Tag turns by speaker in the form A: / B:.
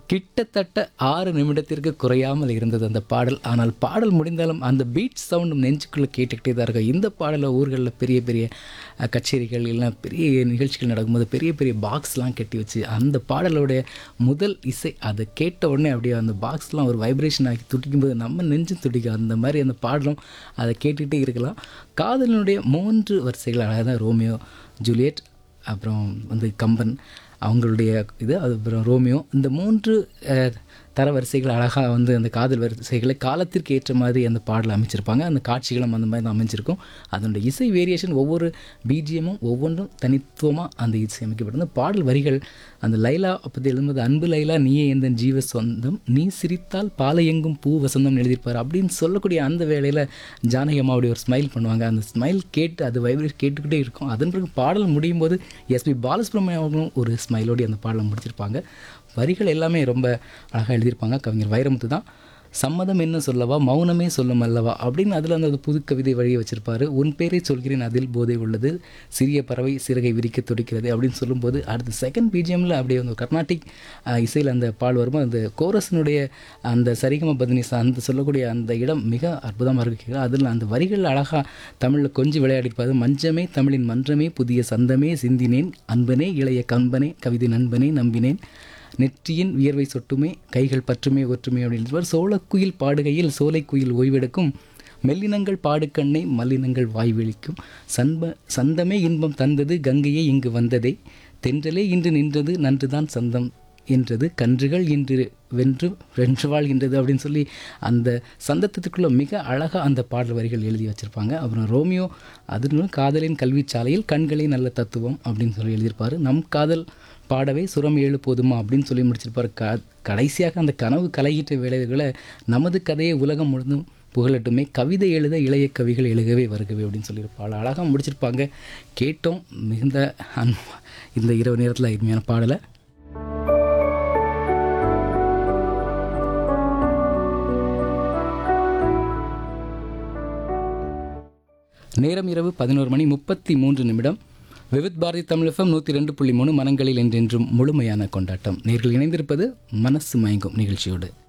A: கிட்டத்தட்ட ஆறு நிமிடத்திற்கு குறையாமல் இருந்தது அந்த பாடல் ஆனால் பாடல் முடிந்தாலும் அந்த பீட் சவுண்டும் நெஞ்சுக்குள்ளே கேட்டுக்கிட்டே தான் இருக்கும் இந்த பாடலை ஊர்களில் பெரிய பெரிய அஹ், கச்சேரிகள் இல்லை பெரிய நிகழ்ச்சிகள் நடக்கும்போது பெரிய பெரிய பாக்ஸ்லாம் கட்டி வச்சு அந்த பாடலோடைய முதல் இசை அதை கேட்ட உடனே அப்படியே அந்த பாக்ஸ்லாம் ஒரு வைப்ரேஷன் ஆகி துடிக்கும்போது நம்ம நெஞ்சு துடிக்கும் அந்த மாதிரி அந்த பாடலும் அதை கேட்டுக்கிட்டே இருக்கலாம் காதலினுடைய மூன்று வரிசைகள் அழகாக தான் ரோமியோ ஜூலியட் அப்புறம் வந்து கம்பன் அவங்களுடைய இது அது அப்புறம் ரோமியோ இந்த மூன்று அஹ், தரவரிசைகள் அழகாக வந்து அந்த காதல் வரிசைகளை காலத்திற்கு ஏற்ற மாதிரி அந்த பாடல் அமைச்சிருப்பாங்க அந்த காட்சிகளும் அந்த மாதிரி தான் அமைஞ்சிருக்கும் அதனுடைய இசை வேரியேஷன் ஒவ்வொரு பிஜிஎமும் ஒவ்வொன்றும் தனித்துவமாக அந்த இசை அமைக்கப்பட்டது பாடல் வரிகள் அந்த லைலா பற்றி எழுதும்போது அன்பு லைலா நீயே எந்த ஜீவ சொந்தம் நீ சிரித்தால் பாலை எங்கும் பூ வசந்தம் எழுதியிருப்பார் அப்படின்னு சொல்லக்கூடிய அந்த வேளையில் ஜானகி அம்மா அப்படி ஒரு ஸ்மைல் பண்ணுவாங்க அந்த ஸ்மைல் கேட்டு அது வைப்ரேட் கேட்டுக்கிட்டே இருக்கும் அதன் பிறகு பாடல் முடியும் போது எஸ்பி பாலசுப்ரமணியம் அவர்களும் ஒரு ஸ்மைலோடு அந்த பாடலை முடிச்சிருப்பாங்க வரிகள் எல்லாமே ரொம்ப அழகாக எழுதியிருப்பாங்க கவிஞர் வைரமுத்து தான் சம்மதம் என்ன சொல்லவா மௌனமே சொல்லும் அல்லவா அப்படின்னு அதில் அந்த புது கவிதை வழியை வச்சிருப்பாரு உன் பேரை சொல்கிறேன் அதில் போதை உள்ளது சிறிய பறவை சிறகை விரிக்க துடிக்கிறது அப்படின்னு சொல்லும்போது அடுத்த செகண்ட் பிஜிஎம்மில் அப்படியே அந்த கர்நாடிக் இசையில் அந்த பால் வரும்போது அந்த கோரஸினுடைய அந்த சரிகம பதினிசா அந்த சொல்லக்கூடிய அந்த இடம் மிக அற்புதமாக இருக்கு அதில் அந்த வரிகள் அழகாக தமிழில் கொஞ்சம் விளையாடிருப்பாரு மஞ்சமே தமிழின் மன்றமே புதிய சந்தமே சிந்தினேன் அன்பனே இளைய கம்பனே கவிதை நண்பனே நம்பினேன் நெற்றியின் வியர்வை சொட்டுமே கைகள் பற்றுமே ஒற்றுமை அப்படின்னு சொல்வார் சோளக்குயில் பாடுகையில் சோலைக்குயில் ஓய்வெடுக்கும் மெல்லினங்கள் பாடுக்கண்ணை மல்லினங்கள் வாய்வெளிக்கும் சன்ப சந்தமே இன்பம் தந்தது கங்கையே இங்கு வந்ததே தென்றலே இன்று நின்றது நன்றுதான் சந்தம் என்றது கன்றுகள் இன்று வென்று வென்று வாழ்கின்றது அப்படின்னு சொல்லி அந்த சந்தத்துக்குள்ளே மிக அழகாக அந்த பாடல் வரிகள் எழுதி வச்சுருப்பாங்க அப்புறம் ரோமியோ அது காதலின் கல்விச்சாலையில் கண்களே நல்ல தத்துவம் அப்படின்னு சொல்லி எழுதியிருப்பார் நம் காதல் பாடவே சுரம் ஏழு போதுமா அப்படின்னு சொல்லி முடிச்சிருப்பார் க கடைசியாக அந்த கனவு கலையிட்ட வேலைகளை நமது கதையை உலகம் முழுதும் புகழட்டுமே கவிதை எழுத இளைய கவிகள் எழுகவே வருகவே அப்படின்னு சொல்லியிருப்பாள் அழகாக முடிச்சிருப்பாங்க கேட்டோம் மிகுந்த அன் இந்த இரவு நேரத்தில் அருமையான பாடலை நேரம் இரவு பதினோரு மணி முப்பத்தி மூன்று நிமிடம் விவித் பாரதி தமிழகம் நூற்றி ரெண்டு புள்ளி மூணு மனங்களில் என்றென்றும் முழுமையான கொண்டாட்டம் நேர்கள் இணைந்திருப்பது மனசு மயங்கும் நிகழ்ச்சியோடு